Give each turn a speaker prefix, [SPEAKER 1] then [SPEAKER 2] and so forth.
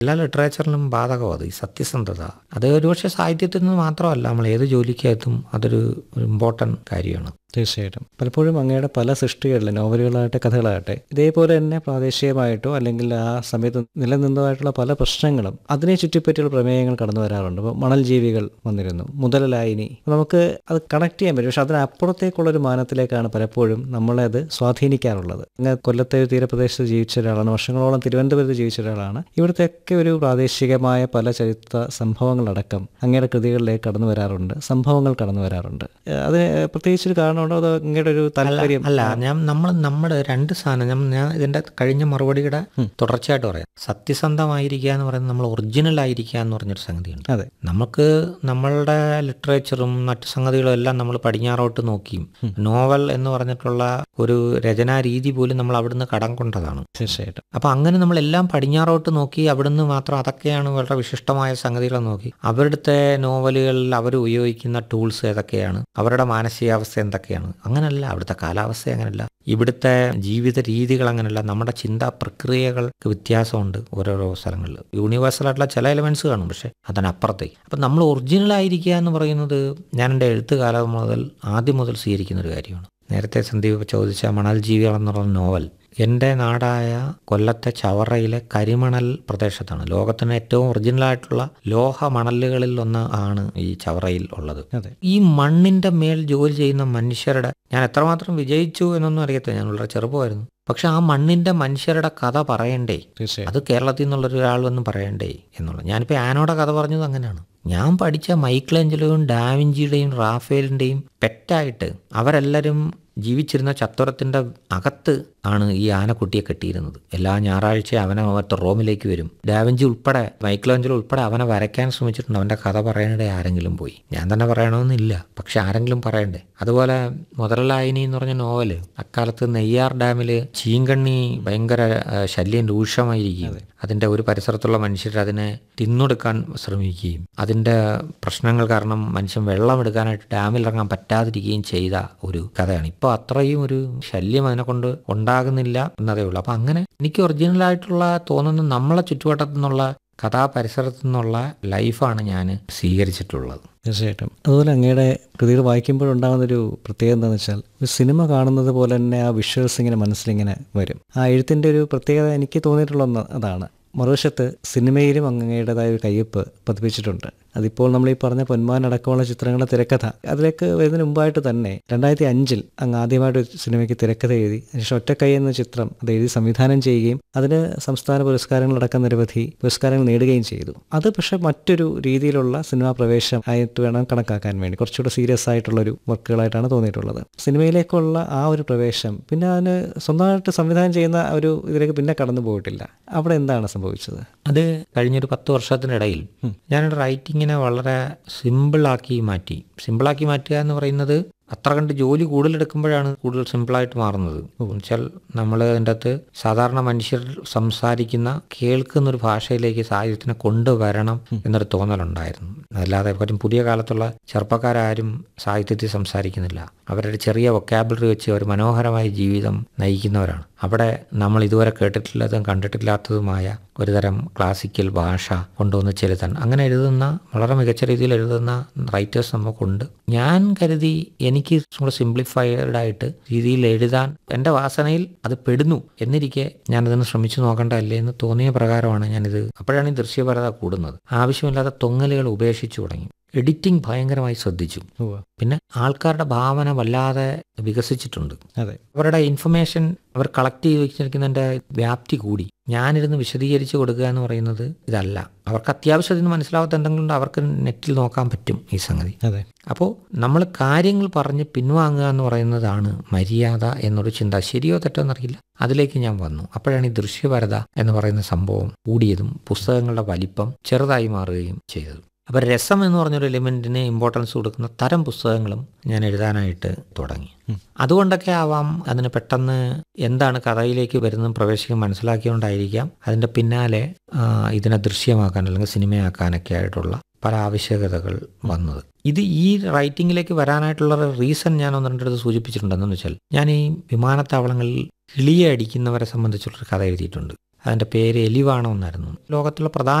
[SPEAKER 1] എല്ലാ ലിറ്ററേച്ചറിലും ബാധകമാണ് അത് ഈ സത്യസന്ധത അത് ഒരുപക്ഷെ സാഹിത്യത്തിൽ നിന്ന് മാത്രമല്ല നമ്മൾ ഏത് ജോലിക്കകത്തും അതൊരു ഇമ്പോർട്ടൻറ്റ് കാര്യമാണ്
[SPEAKER 2] തീർച്ചയായിട്ടും പലപ്പോഴും അങ്ങയുടെ പല സൃഷ്ടികളിലും നോവലുകളാകട്ടെ കഥകളാകട്ടെ ഇതേപോലെ തന്നെ പ്രാദേശികമായിട്ടോ അല്ലെങ്കിൽ ആ സമയത്ത് നിലനിന്നതായിട്ടുള്ള പല പ്രശ്നങ്ങളും അതിനെ ചുറ്റിപ്പറ്റിയുള്ള പ്രമേയങ്ങൾ കടന്നു വരാറുണ്ട് ഇപ്പോൾ മണൽ ജീവികൾ വന്നിരുന്നു മുതലായിനി നമുക്ക് അത് കണക്ട് ചെയ്യാൻ പറ്റും പക്ഷെ അതിനപ്പുറത്തേക്കുള്ള ഒരു മാനത്തിലേക്കാണ് പലപ്പോഴും നമ്മളെ അത് സ്വാധീനിക്കാറുള്ളത് അങ്ങ് കൊല്ലത്തെ ഒരു തീരപ്രദേശത്ത് ജീവിച്ച ഒരാളാണ് വർഷങ്ങളോളം തിരുവനന്തപുരത്ത് ജീവിച്ച ഒരാളാണ് ഇവിടുത്തെയൊക്കെ ഒരു പ്രാദേശികമായ പല ചരിത്ര സംഭവങ്ങളടക്കം അങ്ങയുടെ കൃതികളിലേക്ക് കടന്നു വരാറുണ്ട് സംഭവങ്ങൾ കടന്നു വരാറുണ്ട് ഏഹ് അതിന് പ്രത്യേകിച്ചൊരു കാരണമുണ്ടോ അതോ അങ്ങയുടെ ഒരു താല്പര്യം
[SPEAKER 1] അല്ല ഞാൻ നമ്മൾ നമ്മുടെ രണ്ട് സാധനം ഞാൻ ഞാൻ ഇതിന്റെ കഴിഞ്ഞ മറുപടിയുടെ തുടർച്ചയായിട്ട് പറയാം സത്യസന്ധമായിരിക്കുക എന്ന് പറയുന്നത് നമ്മൾ ഒറിജിനൽ ആയിരിക്കുക എന്ന് പറഞ്ഞൊരു സംഗതിയുണ്ട്
[SPEAKER 2] അതെ
[SPEAKER 1] നമുക്ക് നമ്മളുടെ ലിറ്ററേച്ചറും മറ്റു സംഗതികളും എല്ലാം നമ്മൾ പടിഞ്ഞാറോട്ട് നോക്കിയും നോവൽ എന്ന് പറഞ്ഞിട്ടുള്ള ഒരു രചനാ രീതി പോലും നമ്മൾ അവിടുന്ന് കടം കൊണ്ടതാണ്
[SPEAKER 2] തീർച്ചയായിട്ടും
[SPEAKER 1] അപ്പൊ അങ്ങനെ നമ്മൾ എല്ലാം പടിഞ്ഞാറോട്ട് നോക്കി അവിടുന്ന് മാത്രം അതൊക്കെയാണ് വളരെ വിശിഷ്ടമായ സംഗതികൾ നോക്കി അവരുടെ നോവലുകളിൽ അവർ ഉപയോഗിക്കുന്ന ടൂൾസ് ഏതൊക്കെയാണ് അവരുടെ മാനസികാവസ്ഥ എന്തൊക്കെയാണ് അങ്ങനല്ല അവിടുത്തെ കാലാവസ്ഥ അങ്ങനല്ല ഇവിടുത്തെ ജീവിത രീതികൾ അങ്ങനല്ല നമ്മുടെ ചിന്താ പ്രക്രിയകൾക്ക് വ്യത്യാസമുണ്ട് ഓരോരോ സ്ഥലങ്ങളിൽ യൂണിവേഴ്സൽ ആയിട്ടുള്ള ചില എലമെന്റ്സ് കാണും പക്ഷെ അതിനപ്പുറത്തേക്ക് അപ്പം നമ്മൾ ഒറിജിനൽ ആയിരിക്കുക എന്ന് പറയുന്നത് ഞാൻ എൻ്റെ എഴുത്ത് കാലം മുതൽ ആദ്യം മുതൽ സ്വീകരിക്കുന്ന ഒരു കാര്യമാണ് നേരത്തെ സന്ദീപ് ചോദിച്ച മണൽ ജീവികൾ എന്നുള്ള നോവൽ എൻ്റെ നാടായ കൊല്ലത്തെ ചവറയിലെ കരിമണൽ പ്രദേശത്താണ് ലോകത്തിന് ഏറ്റവും ഒറിജിനലായിട്ടുള്ള ലോഹ മണലുകളിൽ ഒന്ന് ആണ് ഈ ചവറയിൽ ഉള്ളത്
[SPEAKER 2] അതെ
[SPEAKER 1] ഈ മണ്ണിന്റെ മേൽ ജോലി ചെയ്യുന്ന മനുഷ്യരുടെ ഞാൻ എത്രമാത്രം വിജയിച്ചു എന്നൊന്നും അറിയത്തില്ല ഞാൻ വളരെ ചെറുപ്പമായിരുന്നു പക്ഷെ ആ മണ്ണിന്റെ മനുഷ്യരുടെ കഥ പറയണ്ടേ
[SPEAKER 2] തീർച്ചയായും
[SPEAKER 1] അത് കേരളത്തിൽ നിന്നുള്ളൊരു ഒരാൾ വന്ന് പറയണ്ടേ എന്നുള്ളത് ഞാനിപ്പോൾ ആനോടെ കഥ പറഞ്ഞത് അങ്ങനെയാണ് ഞാൻ പഠിച്ച മൈക്കിളേഞ്ചലോയും ഡാവിഞ്ചിയുടെയും റാഫേലിൻ്റെയും പെറ്റായിട്ട് അവരെല്ലാവരും ജീവിച്ചിരുന്ന ചത്തുരത്തിൻ്റെ അകത്ത് ആണ് ഈ ആനക്കുട്ടിയെ കെട്ടിയിരുന്നത് എല്ലാ ഞായറാഴ്ചയും അവനെ മറ്റേ റോമിലേക്ക് വരും ഡാവിഞ്ചി ഉൾപ്പെടെ മൈക്കിളേഞ്ചലോ ഉൾപ്പെടെ അവനെ വരയ്ക്കാൻ ശ്രമിച്ചിട്ടുണ്ട് അവൻ്റെ കഥ പറയാനിടെ ആരെങ്കിലും പോയി ഞാൻ തന്നെ പറയണമെന്നില്ല പക്ഷെ ആരെങ്കിലും പറയണ്ടേ അതുപോലെ മുതലായിനി എന്ന് പറഞ്ഞ നോവല് അക്കാലത്ത് നെയ്യാർ ഡാമിൽ ചീങ്കണ്ണി ഭയങ്കര ആ, ശല്യം രൂക്ഷമായിരിക്കും അതിൻ്റെ ഒരു പരിസരത്തുള്ള മനുഷ്യർ അതിനെ തിന്നൊടുക്കാൻ ശ്രമിക്കുകയും അതിൻ്റെ പ്രശ്നങ്ങൾ കാരണം മനുഷ്യൻ വെള്ളം എടുക്കാനായിട്ട് ഡാമിൽ ഇറങ്ങാൻ പറ്റാതിരിക്കുകയും ചെയ്ത ഒരു കഥയാണ് ഇപ്പോൾ അത്രയും ഒരു ശല്യം അതിനെ കൊണ്ട് ഉണ്ടാകുന്നില്ല എന്നതേ ഉള്ളൂ അപ്പം അങ്ങനെ എനിക്ക് ഒറിജിനലായിട്ടുള്ള തോന്നുന്ന നമ്മളെ ചുറ്റുവട്ടത്തു നിന്നുള്ള കഥാപരിസരത്തു നിന്നുള്ള ലൈഫാണ് ഞാൻ സ്വീകരിച്ചിട്ടുള്ളത്
[SPEAKER 2] തീർച്ചയായിട്ടും അതുപോലെ അങ്ങയുടെ കൃതികൾ വായിക്കുമ്പോഴുണ്ടാകുന്ന ഒരു പ്രത്യേകത എന്താണെന്ന് വെച്ചാൽ ഒരു സിനിമ കാണുന്നത് പോലെ തന്നെ ആ വിഷ്വൽസ് ഇങ്ങനെ മനസ്സിലിങ്ങനെ വരും ആ എഴുത്തിൻ്റെ ഒരു പ്രത്യേകത എനിക്ക് തോന്നിയിട്ടുള്ള ഒന്ന് അതാണ് മറുവശത്ത് സിനിമയിലും അങ്ങയുടേതായ ഒരു കയ്യൊപ്പ് പതിപ്പിച്ചിട്ടുണ്ട് അതിപ്പോൾ നമ്മൾ ഈ പറഞ്ഞ പൊന്മാൻ അടക്കമുള്ള ചിത്രങ്ങളുടെ തിരക്കഥ അതിലേക്ക് വരുന്നതിന് മുമ്പായിട്ട് തന്നെ രണ്ടായിരത്തി അഞ്ചിൽ അങ്ങ് ആദ്യമായിട്ട് ഒരു സിനിമയ്ക്ക് തിരക്കഥ എഴുതി അതിനുശേഷം ഒറ്റക്കൈ എന്ന ചിത്രം അത് എഴുതി സംവിധാനം ചെയ്യുകയും അതിന് സംസ്ഥാന പുരസ്കാരങ്ങളടക്കം നിരവധി പുരസ്കാരങ്ങൾ നേടുകയും ചെയ്തു അത് പക്ഷെ മറ്റൊരു രീതിയിലുള്ള സിനിമാ പ്രവേശം ആയിട്ട് വേണം കണക്കാക്കാൻ വേണ്ടി കുറച്ചുകൂടെ സീരിയസ് ആയിട്ടുള്ള ഒരു വർക്കുകളായിട്ടാണ് തോന്നിയിട്ടുള്ളത് സിനിമയിലേക്കുള്ള ആ ഒരു പ്രവേശം പിന്നെ അതിന് സ്വന്തമായിട്ട് സംവിധാനം ചെയ്യുന്ന ആ ഒരു ഇതിലേക്ക് പിന്നെ കടന്നു പോയിട്ടില്ല അവിടെ എന്താണ് സംഭവിച്ചത്
[SPEAKER 1] അത് കഴിഞ്ഞൊരു പത്ത് വർഷത്തിനിടയിൽ ഞാനൊരു റൈറ്റിങ്ങിനെ വളരെ സിമ്പിളാക്കി മാറ്റി സിമ്പിളാക്കി മാറ്റുക എന്ന് പറയുന്നത് അത്ര കണ്ട് ജോലി കൂടുതലെടുക്കുമ്പോഴാണ് കൂടുതൽ സിമ്പിളായിട്ട് മാറുന്നത് എന്നുവെച്ചാൽ നമ്മൾ അതിൻ്റെ അകത്ത് സാധാരണ മനുഷ്യർ സംസാരിക്കുന്ന കേൾക്കുന്ന ഒരു ഭാഷയിലേക്ക് സാഹിത്യത്തിനെ കൊണ്ടുവരണം എന്നൊരു തോന്നലുണ്ടായിരുന്നു അല്ലാതെ പറ്റും പുതിയ കാലത്തുള്ള ചെറുപ്പക്കാരും സാഹിത്യത്തിൽ സംസാരിക്കുന്നില്ല അവരുടെ ചെറിയ വൊക്കാബിലറി വെച്ച് അവർ മനോഹരമായ ജീവിതം നയിക്കുന്നവരാണ് അവിടെ നമ്മൾ ഇതുവരെ കേട്ടിട്ടില്ലാത്തതും കണ്ടിട്ടില്ലാത്തതുമായ ഒരുതരം ക്ലാസിക്കൽ ഭാഷ കൊണ്ടുവന്ന് ചെലുത്താൻ അങ്ങനെ എഴുതുന്ന വളരെ മികച്ച രീതിയിൽ എഴുതുന്ന റൈറ്റേഴ്സ് നമുക്കുണ്ട് ഞാൻ കരുതി എനിക്ക് കൂടെ സിംപ്ലിഫൈഡ് ആയിട്ട് രീതിയിൽ എഴുതാൻ എൻ്റെ വാസനയിൽ അത് പെടുന്നു എന്നിരിക്കെ ഞാനതിന് ശ്രമിച്ചു നോക്കണ്ടല്ലേ എന്ന് തോന്നിയ പ്രകാരമാണ് ഞാനിത് അപ്പോഴാണ് ഈ ദൃശ്യപരത കൂടുന്നത് ആവശ്യമില്ലാത്ത തൊങ്ങലുകൾ ഉപേക്ഷിച്ചു തുടങ്ങി എഡിറ്റിംഗ് ഭയങ്കരമായി ശ്രദ്ധിച്ചു
[SPEAKER 2] ഉവ്വ്.
[SPEAKER 1] പിന്നെ ആൾക്കാരുടെ ഭാവന വല്ലാതെ വികസിച്ചിട്ടുണ്ട്
[SPEAKER 2] അതെ
[SPEAKER 1] അവരുടെ ഇൻഫർമേഷൻ അവർ കളക്ട് ചെയ്ത് വെച്ചിരിക്കുന്നതിൻ്റെ വ്യാപ്തി കൂടി ഞാനിരുന്ന് വിശദീകരിച്ച് കൊടുക്കുക എന്ന് പറയുന്നത് ഇതല്ല അവർക്ക് അത്യാവശ്യം ഇതിന് മനസ്സിലാവാത്ത എന്തെങ്കിലും ഉണ്ടോ അവർക്ക് നെറ്റിൽ നോക്കാൻ പറ്റും ഈ സംഗതി
[SPEAKER 2] അതെ
[SPEAKER 1] അപ്പോൾ നമ്മൾ കാര്യങ്ങൾ പറഞ്ഞ് പിൻവാങ്ങുക എന്ന് പറയുന്നതാണ് മര്യാദ എന്നൊരു ചിന്ത ശരിയോ തെറ്റോ എന്നറിയില്ല അതിലേക്ക് ഞാൻ വന്നു അപ്പോഴാണ് ഈ ദൃശ്യപരത എന്ന് പറയുന്ന സംഭവം കൂടിയതും പുസ്തകങ്ങളുടെ വലിപ്പം ചെറുതായി മാറുകയും ചെയ്തത് അപ്പോൾ രസം എന്ന് പറഞ്ഞൊരു എലിമെൻറ്റിന് ഇമ്പോർട്ടൻസ് കൊടുക്കുന്ന തരം പുസ്തകങ്ങളും ഞാൻ എഴുതാനായിട്ട് തുടങ്ങി അതുകൊണ്ടൊക്കെ ആവാം അതിന് പെട്ടെന്ന് എന്താണ് കഥയിലേക്ക് വരുന്നതും പ്രവേശിക്കാൻ മനസ്സിലാക്കിയോണ്ടായിരിക്കാം അതിൻ്റെ പിന്നാലെ ആ, ഇതിനെ ദൃശ്യമാക്കാൻ അല്ലെങ്കിൽ സിനിമയാക്കാനൊക്കെ ആയിട്ടുള്ള പല ആവശ്യകതകൾ വന്നത് ഇത് ഈ റൈറ്റിങ്ങിലേക്ക് വരാനായിട്ടുള്ള റീസൺ ഞാൻ ഒന്ന് രണ്ടിടത്ത് സൂചിപ്പിച്ചിട്ടുണ്ട് എന്ന് വെച്ചാൽ ഞാൻ ഈ വിമാനത്താവളങ്ങളിൽ കിളിയെ അടിക്കുന്നവരെ സംബന്ധിച്ചുള്ളൊരു കഥ എഴുതിയിട്ടുണ്ട് അതിൻ്റെ പേര് എലിവാണം എന്നായിരുന്നു ലോകത്തുള്ള പ്രധാന